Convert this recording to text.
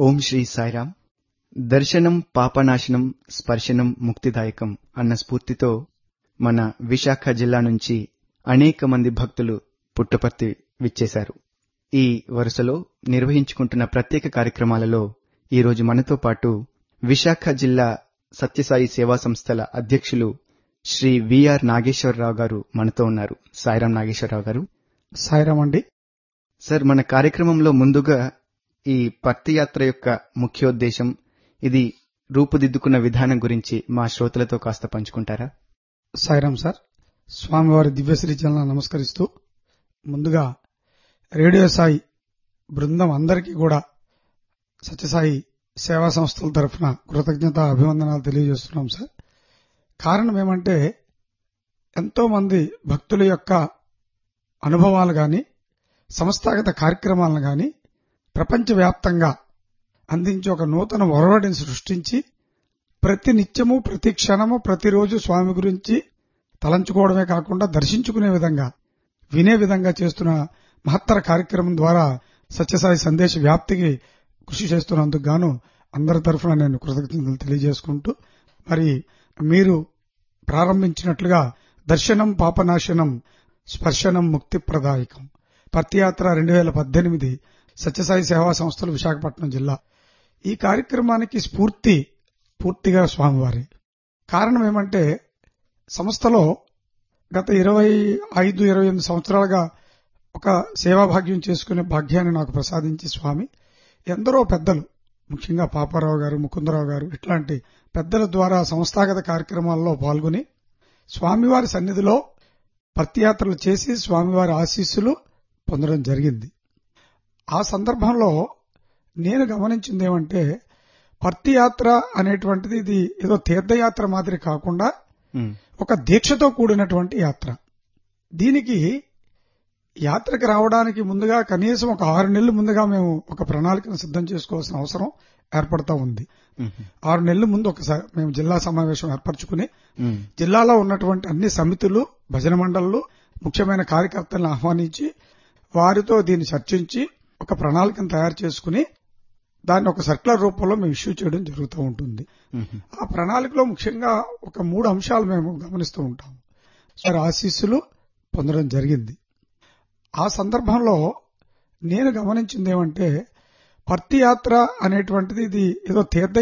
ఓం శ్రీ సాయిరాం దర్శనం పాపనాశనం స్పర్శనం ముక్తిదాయకం అన్న స్ఫూర్తితో మన విశాఖ జిల్లా నుంచి అనేక మంది భక్తులు పుట్టపర్తి విచ్చేశారు ఈ వరుసలో నిర్వహించుకుంటున్న ప్రత్యేక కార్యక్రమాలలో ఈరోజు మనతో పాటు విశాఖ జిల్లా సత్యసాయి సేవా సంస్థల అధ్యక్షులు శ్రీ విఆర్ నాగేశ్వరరావు గారు మనతో ఉన్నారు సాయిరాం నాగేశ్వరరావు గారు సాయిరామ్ అండి సార్ మన కార్యక్రమంలో ముందుగా ఈ పత్తి యాత్ర యొక్క ముఖ్యోద్దేశం ఇది రూపుదిద్దుకున్న విధానం గురించి మా శ్రోతలతో కాస్త పంచుకుంటారా సాయిరామ్ సార్ స్వామివారి దివ్యశ్రీ చలన నమస్కరిస్తూ ముందుగా రేడియో సాయి బృందం అందరికీ కూడా సత్యసాయి సేవా సంస్థల తరఫున కృతజ్ఞత అభివందనాలు తెలియజేస్తున్నాం సార్ కారణం ఏమంటే ఎంతో మంది భక్తుల యొక్క అనుభవాలు గాని సంస్థాగత కార్యక్రమాలను గాని ప్రపంచవ్యాప్తంగా అందించి ఒక నూతన ఒరవడిని సృష్టించి ప్రతి నిత్యము ప్రతి క్షణము ప్రతిరోజు స్వామి గురించి తలంచుకోవడమే కాకుండా దర్శించుకునే విధంగా వినే విధంగా చేస్తున్న మహత్తర కార్యక్రమం ద్వారా సత్యసాయి సందేశ వ్యాప్తికి కృషి చేస్తున్నందుకు గాను అందరి తరఫున నేను కృతజ్ఞతలు తెలియజేసుకుంటూ మరి మీరు ప్రారంభించినట్లుగా దర్శనం పాపనాశనం స్పర్శనం ముక్తి ప్రదాయకం పత్యాత్ర రెండు వేల పద్దెనిమిది సత్యసాయి సేవా సంస్థలు విశాఖపట్నం జిల్లా ఈ కార్యక్రమానికి స్ఫూర్తి పూర్తిగా స్వామివారి కారణం ఏమంటే సంస్థలో గత ఇరవై ఐదు ఇరవై ఎనిమిది సంవత్సరాలుగా ఒక సేవా భాగ్యం చేసుకునే భాగ్యాన్ని నాకు ప్రసాదించి స్వామి ఎందరో పెద్దలు ముఖ్యంగా పాపారావు గారు ముకుందరావు గారు ఇట్లాంటి పెద్దల ద్వారా సంస్థాగత కార్యక్రమాల్లో పాల్గొని స్వామివారి సన్నిధిలో పత్యాత్రలు చేసి స్వామివారి ఆశీస్సులు పొందడం జరిగింది ఆ సందర్భంలో నేను గమనించింది ఏమంటే పత్తియాత్ర అనేటువంటిది ఇది ఏదో తీర్థయాత్ర మాదిరి కాకుండా ఉమ్, ఒక దీక్షతో కూడినటువంటి యాత్ర దీనికి యాత్రకు రావడానికి ముందుగా కనీసం ఒక ఆరు నెలలు ముందుగా మేము ఒక ప్రణాళికను సిద్ధం చేసుకోవాల్సిన అవసరం ఏర్పడతా ఉంది ఉమ్, ఆరు నెలల ముందు ఒకసారి మేము జిల్లా సమావేశం ఏర్పరచుకుని ఉమ్, జిల్లాలో ఉన్నటువంటి అన్ని సమితులు భజన మండళ్లు ముఖ్యమైన కార్యకర్తలను ఆహ్వానించి వారితో దీన్ని చర్చించి ఒక ప్రణాళికను తయారు చేసుకుని దాన్ని ఒక సర్క్యులర్ రూపంలో మేము ఇష్యూ చేయడం జరుగుతూ ఉంటుంది ఉమ్, ఆ ప్రణాళికలో ముఖ్యంగా ఒక మూడు అంశాలు మేము గమనిస్తూ ఉంటాం సార్ ఆశీస్సులు పొందడం జరిగింది ఆ సందర్భంలో నేను గమనించింది ఏమంటే పత్తి యాత్ర అనేటువంటిది ఇది ఏదో తీర్థ